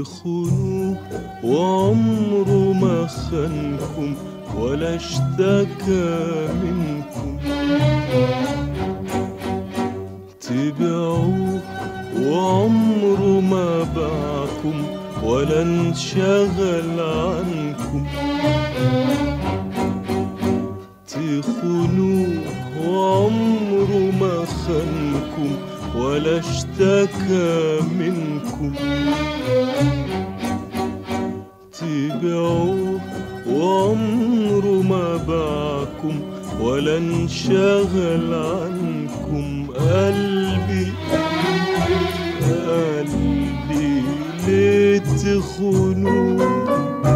تخونوه وعمره ما خانكم ولا اشتكى منكم تبيعوه وعمره ما باعكم ولا انشغل عنكم تخونوه وعمره ما خانكم ولا اشتكى منكم تبيعوه وعمره ما باعكم ولا انشغل عنكم قلبي قلبي ليه تخونوه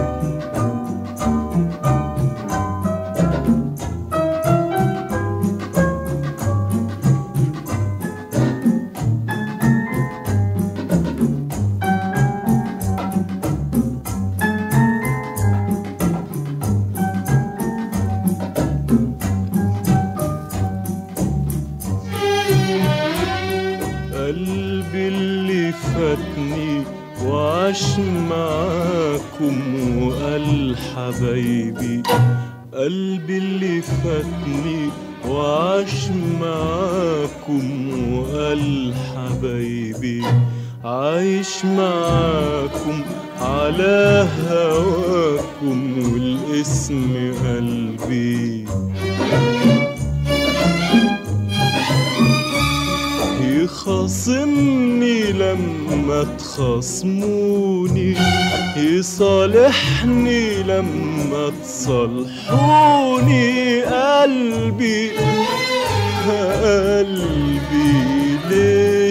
قلبي اللي فاتني وعاش معاكم وقال حبايبي قلبي اللي فاتني وعاش معاكم وقال حبايبي عايش معاكم على هواكم والاسم قلبي يخاصمني لما تخاصموني يصالحني لما تصالحوني قلبي قلبي ليه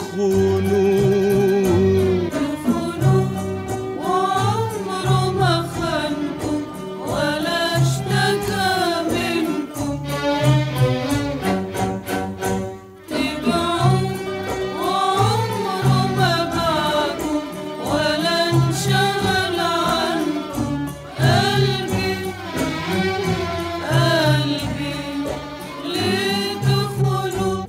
تخونوه تخونوه وعمره ما خانكم ولا اشتكى منكم تبعوه وعمره ما باعكم ولا انشغل عنكم قلبي قلبي ليه تخونوه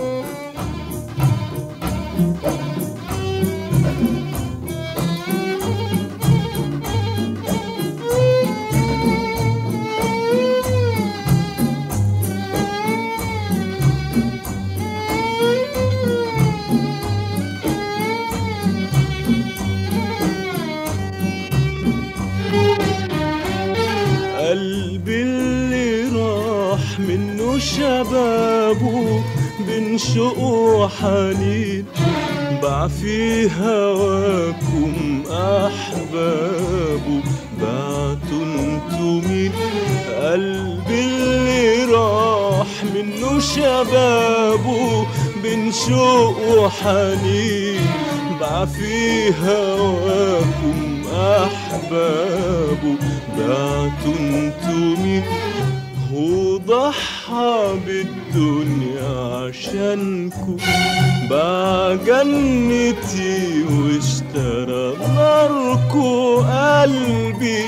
قلبي اللي راح منه شبابه بين شوق وحنين باع في هواكم أحبابه بعتوا انتوا مين قلبي اللي راح منه شبابه بين شوق وحنين باع في هواكم أحبابه بعتوا انتوا مين وضحى بالدنيا عشانكم باع جنتي واشترى ناركو قلبي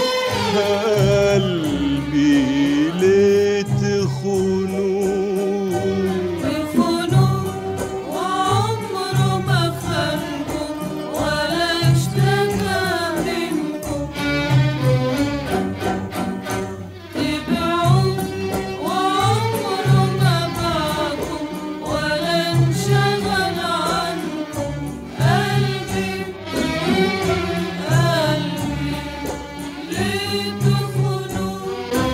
قلبي ليه تخونوه تخونوه وعمره ما خانكم ولا اشتكى منكم تبعوه وعمره ما باعكم ولا انشغل عنكم قلبي قلبي ليه تخونوه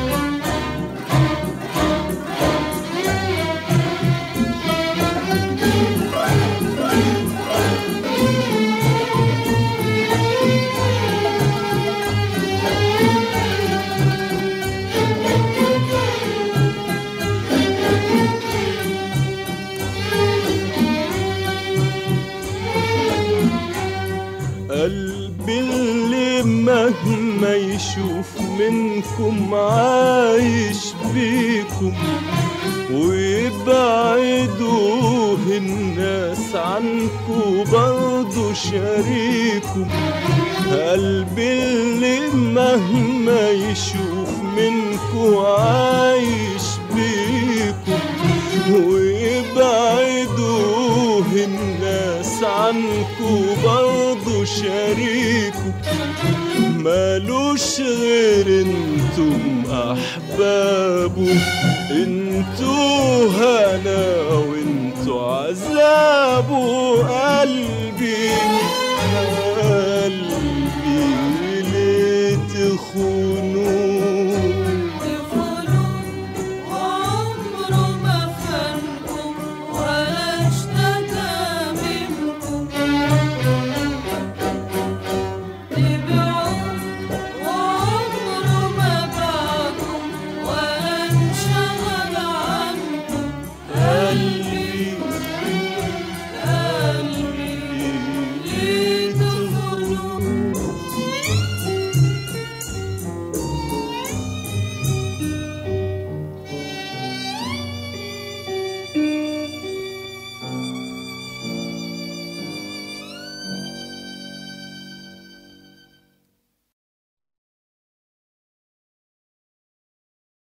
قلبي اللي مهما يشوف منكم عايش بيكم ويبعدوه الناس عنكم برضو شريكم قلبي اللي مهما يشوف منكم عايش بيكم ويبعدوه الناس عنكم عنكو برضو شريكو مالوش غير انتم احبابه انتو هنا وانتو عذابه قلبي